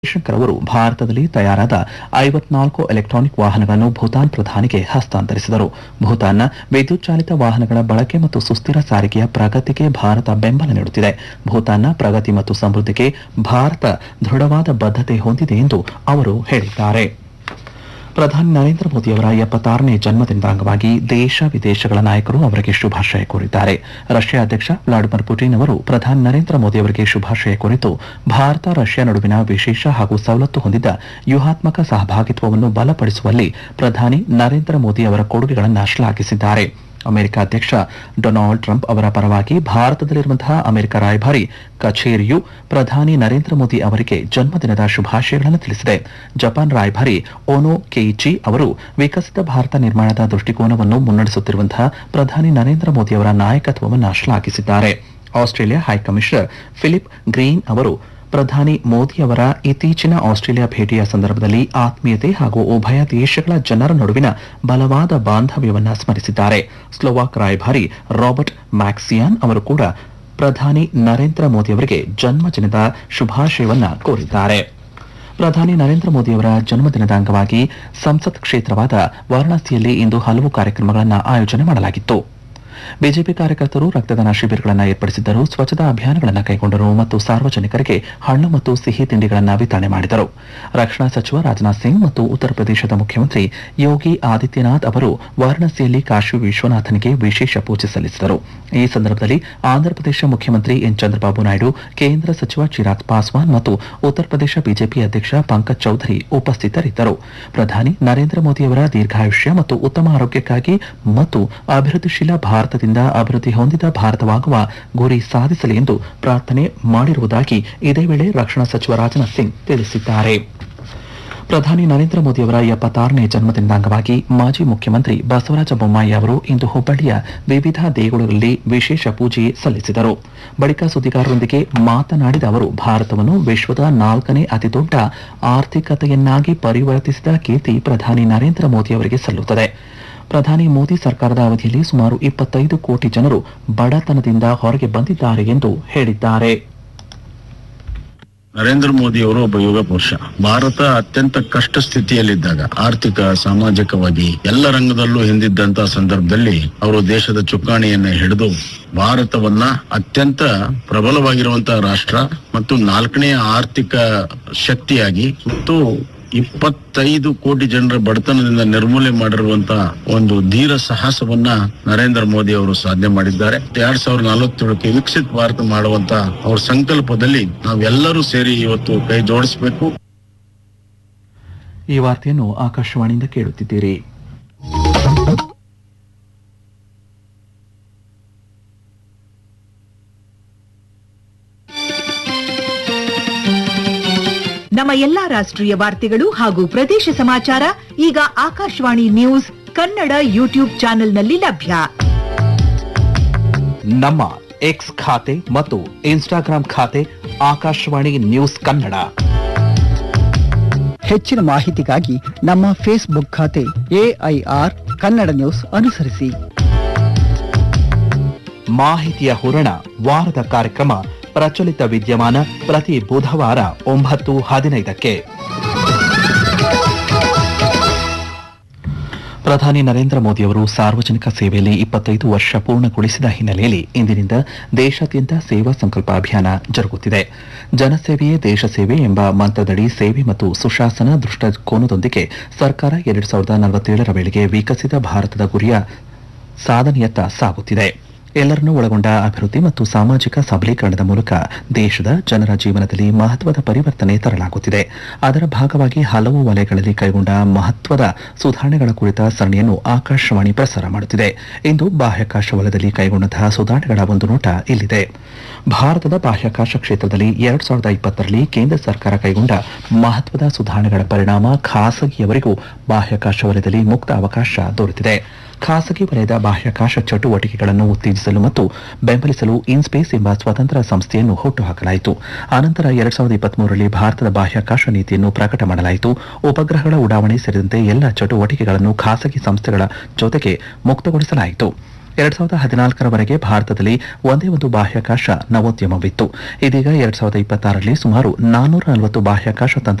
ಜೈಶಂಕರ್ ಅವರು ಭಾರತದಲ್ಲಿ ತಯಾರಾದ ಐವತ್ನಾಲ್ಕು ಎಲೆಕ್ಟ್ರಾನಿಕ್ ವಾಹನಗಳನ್ನು ಭೂತಾನ್ ಪ್ರಧಾನಿಗೆ ಹಸ್ತಾಂತರಿಸಿದರು ಭೂತಾನ್ನ ವಿದ್ಯುತ್ ಚಾಲಿತ ವಾಹನಗಳ ಬಳಕೆ ಮತ್ತು ಸುಸ್ಥಿರ ಸಾರಿಗೆಯ ಪ್ರಗತಿಗೆ ಭಾರತ ಬೆಂಬಲ ನೀಡುತ್ತಿದೆ ಭೂತಾನ್ನ ಪ್ರಗತಿ ಮತ್ತು ಸಮೃದ್ಧಿಗೆ ಭಾರತ ದೃಢವಾದ ಬದ್ಧತೆ ಹೊಂದಿದೆ ಎಂದು ಅವರು ಹೇಳಿದ್ದಾರೆ ಪ್ರಧಾನಿ ನರೇಂದ್ರ ಮೋದಿ ಅವರ ಎಪ್ಪತ್ತಾರನೇ ಜನ್ಮದಿನದ ಅಂಗವಾಗಿ ದೇಶ ವಿದೇಶಗಳ ನಾಯಕರು ಅವರಿಗೆ ಶುಭಾಶಯ ಕೋರಿದ್ದಾರೆ ರಷ್ಯಾ ಅಧ್ಯಕ್ಷ ವ್ಲಾಡಿಮಿರ್ ಪುಟಿನ್ ಅವರು ಪ್ರಧಾನಿ ನರೇಂದ್ರ ಮೋದಿ ಅವರಿಗೆ ಶುಭಾಶಯ ಕೋರಿದ್ದು ಭಾರತ ರಷ್ಯಾ ನಡುವಿನ ವಿಶೇಷ ಹಾಗೂ ಸವಲತ್ತು ಹೊಂದಿದ ವ್ಯೂಹಾತ್ಮಕ ಸಹಭಾಗಿತ್ವವನ್ನು ಬಲಪಡಿಸುವಲ್ಲಿ ಪ್ರಧಾನಿ ನರೇಂದ್ರ ಮೋದಿ ಅವರ ಕೊಡುಗೆಗಳನ್ನು ಶ್ಲಾಘಿಸಿದ್ದಾರೆ ಅಮೆರಿಕ ಅಧ್ಯಕ್ಷ ಡೊನಾಲ್ಡ್ ಟ್ರಂಪ್ ಅವರ ಪರವಾಗಿ ಭಾರತದಲ್ಲಿರುವಂತಹ ಅಮೆರಿಕ ರಾಯಭಾರಿ ಕಚೇರಿಯು ಪ್ರಧಾನಿ ನರೇಂದ್ರ ಮೋದಿ ಅವರಿಗೆ ಜನ್ಮದಿನದ ಶುಭಾಶಯಗಳನ್ನು ತಿಳಿಸಿದೆ ಜಪಾನ್ ರಾಯಭಾರಿ ಓನೋ ಕೆಯಿಚಿ ಅವರು ವಿಕಸಿತ ಭಾರತ ನಿರ್ಮಾಣದ ದೃಷ್ಟಿಕೋನವನ್ನು ಮುನ್ನಡೆಸುತ್ತಿರುವಂತಹ ಪ್ರಧಾನಿ ನರೇಂದ್ರ ಮೋದಿ ಅವರ ನಾಯಕತ್ವವನ್ನು ಶ್ಲಾಘಿಸಿದ್ದಾರೆ ಆಸ್ಟ್ರೇಲಿಯಾ ಹೈಕಮಿಷನರ್ ಫಿಲಿಪ್ ಗ್ರೀನ್ ಅವರು ಪ್ರಧಾನಿ ಮೋದಿ ಅವರ ಇತ್ತೀಚಿನ ಆಸ್ಟ್ರೇಲಿಯಾ ಭೇಟಿಯ ಸಂದರ್ಭದಲ್ಲಿ ಆತ್ಮೀಯತೆ ಹಾಗೂ ಉಭಯ ದೇಶಗಳ ಜನರ ನಡುವಿನ ಬಲವಾದ ಬಾಂಧವ್ಯವನ್ನ ಸ್ಮರಿಸಿದ್ದಾರೆ ಸ್ಲೋವಾಕ್ ರಾಯಭಾರಿ ರಾಬರ್ಟ್ ಮ್ಯಾಕ್ಸಿಯಾನ್ ಅವರು ಕೂಡ ಪ್ರಧಾನಿ ನರೇಂದ್ರ ಮೋದಿ ಅವರಿಗೆ ಜನ್ಮದಿನದ ಶುಭಾಶಯವನ್ನ ಕೋರಿದ್ದಾರೆ ಪ್ರಧಾನಿ ನರೇಂದ್ರ ಮೋದಿ ಅವರ ಜನ್ಮದಿನದ ಅಂಗವಾಗಿ ಸಂಸತ್ ಕ್ಷೇತ್ರವಾದ ವಾರಾಣಸಿಯಲ್ಲಿ ಇಂದು ಹಲವು ಕಾರ್ಯಕ್ರಮಗಳನ್ನು ಆಯೋಜನೆ ಮಾಡಲಾಗಿತ್ತು ಬಿಜೆಪಿ ಕಾರ್ಯಕರ್ತರು ರಕ್ತದಾನ ಶಿಬಿರಗಳನ್ನು ಏರ್ಪಡಿಸಿದ್ದರು ಸ್ವಚ್ಛತಾ ಅಭಿಯಾನಗಳನ್ನು ಕೈಗೊಂಡರು ಮತ್ತು ಸಾರ್ವಜನಿಕರಿಗೆ ಹಣ್ಣು ಮತ್ತು ಸಿಹಿ ತಿಂಡಿಗಳನ್ನು ವಿತರಣೆ ಮಾಡಿದರು ರಕ್ಷಣಾ ಸಚಿವ ರಾಜನಾಥ್ ಸಿಂಗ್ ಮತ್ತು ಉತ್ತರ ಪ್ರದೇಶದ ಮುಖ್ಯಮಂತ್ರಿ ಯೋಗಿ ಆದಿತ್ಯನಾಥ್ ಅವರು ವಾರಾಣಸಿಯಲ್ಲಿ ಕಾಶಿ ವಿಶ್ವನಾಥನಿಗೆ ವಿಶೇಷ ಪೂಜೆ ಸಲ್ಲಿಸಿದರು ಈ ಸಂದರ್ಭದಲ್ಲಿ ಆಂಧ್ರಪ್ರದೇಶ ಮುಖ್ಯಮಂತ್ರಿ ಎನ್ ಚಂದ್ರಬಾಬು ನಾಯ್ಡು ಕೇಂದ್ರ ಸಚಿವ ಚಿರಾಗ್ ಪಾಸ್ವಾನ್ ಮತ್ತು ಉತ್ತರ ಪ್ರದೇಶ ಬಿಜೆಪಿ ಅಧ್ಯಕ್ಷ ಪಂಕಜ್ ಚೌಧರಿ ಉಪಸ್ಥಿತರಿದ್ದರು ಪ್ರಧಾನಿ ನರೇಂದ್ರ ಮೋದಿ ಅವರ ದೀರ್ಘಾಯುಷ್ಯ ಮತ್ತು ಉತ್ತಮ ಆರೋಗ್ಯಕ್ಕಾಗಿ ಮತ್ತು ಅಭಿವೃದ್ಧಿಶೀಲ ಭಾರತದಿಂದ ಅಭಿವೃದ್ಧಿ ಹೊಂದಿದ ಭಾರತವಾಗುವ ಗುರಿ ಸಾಧಿಸಲಿ ಎಂದು ಪ್ರಾರ್ಥನೆ ಮಾಡಿರುವುದಾಗಿ ಇದೇ ವೇಳೆ ರಕ್ಷಣಾ ಸಚಿವ ರಾಜನಾಥ್ ಸಿಂಗ್ ತಿಳಿಸಿದ್ದಾರೆ ಪ್ರಧಾನಿ ನರೇಂದ್ರ ಮೋದಿ ಅವರ ಎಪ್ಪತ್ತಾರನೇ ಜನ್ಮದಿನದ ಅಂಗವಾಗಿ ಮಾಜಿ ಮುಖ್ಯಮಂತ್ರಿ ಬಸವರಾಜ ಬೊಮ್ಮಾಯಿ ಅವರು ಇಂದು ಹುಬ್ಬಳ್ಳಿಯ ವಿವಿಧ ದೇಗುಲಗಳಲ್ಲಿ ವಿಶೇಷ ಪೂಜೆ ಸಲ್ಲಿಸಿದರು ಬಳಿಕ ಸುದ್ದಿಗಾರರೊಂದಿಗೆ ಮಾತನಾಡಿದ ಅವರು ಭಾರತವನ್ನು ವಿಶ್ವದ ನಾಲ್ಕನೇ ಅತಿದೊಡ್ಡ ಆರ್ಥಿಕತೆಯನ್ನಾಗಿ ಪರಿವರ್ತಿಸಿದ ಕೀರ್ತಿ ಪ್ರಧಾನಿ ನರೇಂದ್ರ ಮೋದಿ ಅವರಿಗೆ ಸಲ್ಲುತ್ತದೆ ಪ್ರಧಾನಿ ಮೋದಿ ಸರ್ಕಾರದ ಅವಧಿಯಲ್ಲಿ ಸುಮಾರು ಇಪ್ಪತ್ತೈದು ಕೋಟಿ ಜನರು ಬಡತನದಿಂದ ಹೊರಗೆ ಬಂದಿದ್ದಾರೆ ಎಂದು ಹೇಳಿದ್ದಾರೆ ನರೇಂದ್ರ ಮೋದಿ ಅವರು ಒಬ್ಬ ಯುಗ ಪುರುಷ ಭಾರತ ಅತ್ಯಂತ ಕಷ್ಟ ಸ್ಥಿತಿಯಲ್ಲಿದ್ದಾಗ ಆರ್ಥಿಕ ಸಾಮಾಜಿಕವಾಗಿ ಎಲ್ಲ ರಂಗದಲ್ಲೂ ಹಿಂದಿದ್ದಂತ ಸಂದರ್ಭದಲ್ಲಿ ಅವರು ದೇಶದ ಚುಕ್ಕಾಣಿಯನ್ನ ಹಿಡಿದು ಭಾರತವನ್ನ ಅತ್ಯಂತ ಪ್ರಬಲವಾಗಿರುವಂತಹ ರಾಷ್ಟ್ರ ಮತ್ತು ನಾಲ್ಕನೆಯ ಆರ್ಥಿಕ ಶಕ್ತಿಯಾಗಿ ಮತ್ತು ಇಪ್ಪತ್ತೈದು ಕೋಟಿ ಜನರ ಬಡತನದಿಂದ ನಿರ್ಮೂಲನೆ ಮಾಡಿರುವಂತ ಒಂದು ಧೀರ ಸಾಹಸವನ್ನ ನರೇಂದ್ರ ಮೋದಿ ಅವರು ಸಾಧನೆ ಮಾಡಿದ್ದಾರೆ ಎರಡ್ ಸಾವಿರದ ನಲವತ್ತೇಳಕ್ಕೆ ವಿಕಸಿತ ಭಾರತ ಮಾಡುವಂತ ಅವ್ರ ಸಂಕಲ್ಪದಲ್ಲಿ ನಾವೆಲ್ಲರೂ ಸೇರಿ ಇವತ್ತು ಕೈ ಜೋಡಿಸಬೇಕು ಈ ವಾರ್ತೆಯನ್ನು ಆಕಾಶವಾಣಿಯಿಂದ ಕೇಳುತ್ತಿದ್ದೀರಿ ನಮ್ಮ ಎಲ್ಲಾ ರಾಷ್ಟ್ರೀಯ ವಾರ್ತೆಗಳು ಹಾಗೂ ಪ್ರದೇಶ ಸಮಾಚಾರ ಈಗ ಆಕಾಶವಾಣಿ ನ್ಯೂಸ್ ಕನ್ನಡ ಯೂಟ್ಯೂಬ್ ಚಾನೆಲ್ನಲ್ಲಿ ಲಭ್ಯ ನಮ್ಮ ಎಕ್ಸ್ ಖಾತೆ ಮತ್ತು ಇನ್ಸ್ಟಾಗ್ರಾಂ ಖಾತೆ ಆಕಾಶವಾಣಿ ನ್ಯೂಸ್ ಕನ್ನಡ ಹೆಚ್ಚಿನ ಮಾಹಿತಿಗಾಗಿ ನಮ್ಮ ಫೇಸ್ಬುಕ್ ಖಾತೆ ಎಐಆರ್ ಕನ್ನಡ ನ್ಯೂಸ್ ಅನುಸರಿಸಿ ಮಾಹಿತಿಯ ಹೂರಣ ವಾರದ ಕಾರ್ಯಕ್ರಮ ಪ್ರಚಲಿತ ವಿದ್ಯಮಾನ ಪ್ರತಿ ಬುಧವಾರ ಒಂಬತ್ತು ಹದಿನೈದಕ್ಕೆ ಪ್ರಧಾನಿ ನರೇಂದ್ರ ಮೋದಿ ಅವರು ಸಾರ್ವಜನಿಕ ಸೇವೆಯಲ್ಲಿ ಇಪ್ಪತ್ತೈದು ವರ್ಷ ಪೂರ್ಣಗೊಳಿಸಿದ ಹಿನ್ನೆಲೆಯಲ್ಲಿ ಇಂದಿನಿಂದ ದೇಶಾದ್ಯಂತ ಸೇವಾ ಸಂಕಲ್ಪ ಅಭಿಯಾನ ಜರುಗುತ್ತಿದೆ ಜನಸೇವೆಯೇ ದೇಶ ಸೇವೆ ಎಂಬ ಮಂತ್ರದಡಿ ಸೇವೆ ಮತ್ತು ಸುಶಾಸನ ದೃಷ್ಟಿಕೋನದೊಂದಿಗೆ ಸರ್ಕಾರ ಎರಡು ಸಾವಿರದ ನಲವತ್ತೇಳರ ವೇಳೆಗೆ ವಿಕಸಿತ ಭಾರತದ ಗುರಿಯ ಸಾಧನೆಯತ್ತ ಸಾಗುತ್ತಿದೆ ಎಲ್ಲರನ್ನೂ ಒಳಗೊಂಡ ಅಭಿವೃದ್ಧಿ ಮತ್ತು ಸಾಮಾಜಿಕ ಸಬಲೀಕರಣದ ಮೂಲಕ ದೇಶದ ಜನರ ಜೀವನದಲ್ಲಿ ಮಹತ್ವದ ಪರಿವರ್ತನೆ ತರಲಾಗುತ್ತಿದೆ ಅದರ ಭಾಗವಾಗಿ ಹಲವು ವಲಯಗಳಲ್ಲಿ ಕೈಗೊಂಡ ಮಹತ್ವದ ಸುಧಾರಣೆಗಳ ಕುರಿತ ಸರಣಿಯನ್ನು ಆಕಾಶವಾಣಿ ಪ್ರಸಾರ ಮಾಡುತ್ತಿದೆ ಇಂದು ಬಾಹ್ಯಾಕಾಶ ವಲಯದಲ್ಲಿ ಕೈಗೊಂಡಂತಹ ಸುಧಾರಣೆಗಳ ಒಂದು ನೋಟ ಇಲ್ಲಿದೆ ಭಾರತದ ಬಾಹ್ಯಾಕಾಶ ಕ್ಷೇತ್ರದಲ್ಲಿ ಎರಡ್ ಸಾವಿರದ ಇಪ್ಪತ್ತರಲ್ಲಿ ಕೇಂದ್ರ ಸರ್ಕಾರ ಕೈಗೊಂಡ ಮಹತ್ವದ ಸುಧಾರಣೆಗಳ ಪರಿಣಾಮ ಖಾಸಗಿಯವರಿಗೂ ಬಾಹ್ಯಾಕಾಶ ವಲಯದಲ್ಲಿ ಮುಕ್ತ ಅವಕಾಶ ದೊರೆತಿದೆ ಖಾಸಗಿ ವಲಯದ ಬಾಹ್ಯಾಕಾಶ ಚಟುವಟಿಕೆಗಳನ್ನು ಉತ್ತೇಜಿಸಲು ಮತ್ತು ಬೆಂಬಲಿಸಲು ಇನ್ಸ್ಪೇಸ್ ಎಂಬ ಸ್ವತಂತ್ರ ಸಂಸ್ಥೆಯನ್ನು ಹುಟ್ಟುಹಾಕಲಾಯಿತು ಅನಂತರ ಎರಡ್ ಸಾವಿರದ ಇಪ್ಪತ್ಮೂರರಲ್ಲಿ ಭಾರತದ ಬಾಹ್ಯಾಕಾಶ ನೀತಿಯನ್ನು ಪ್ರಕಟ ಮಾಡಲಾಯಿತು ಉಪಗ್ರಹಗಳ ಉಡಾವಣೆ ಸೇರಿದಂತೆ ಎಲ್ಲ ಚಟುವಟಿಕೆಗಳನ್ನು ಖಾಸಗಿ ಸಂಸ್ಥೆಗಳ ಜೊತೆಗೆ ಮುಕ್ತಗೊಳಿಸಲಾಯಿತು ಎರಡ್ ಸಾವಿರದ ಹದಿನಾಲ್ಕರವರೆಗೆ ಭಾರತದಲ್ಲಿ ಒಂದೇ ಒಂದು ಬಾಹ್ಯಾಕಾಶ ನವೋದ್ಯಮವಿತ್ತು ಇದೀಗ ಎರಡ್ ಸಾವಿರದ ಇಪ್ಪತ್ತಾರರಲ್ಲಿ ಸುಮಾರು ನಾನ್ನೂರ ನಲವತ್ತು ಬಾಹ್ಯಾಕಾಶ ತಂತ್ರ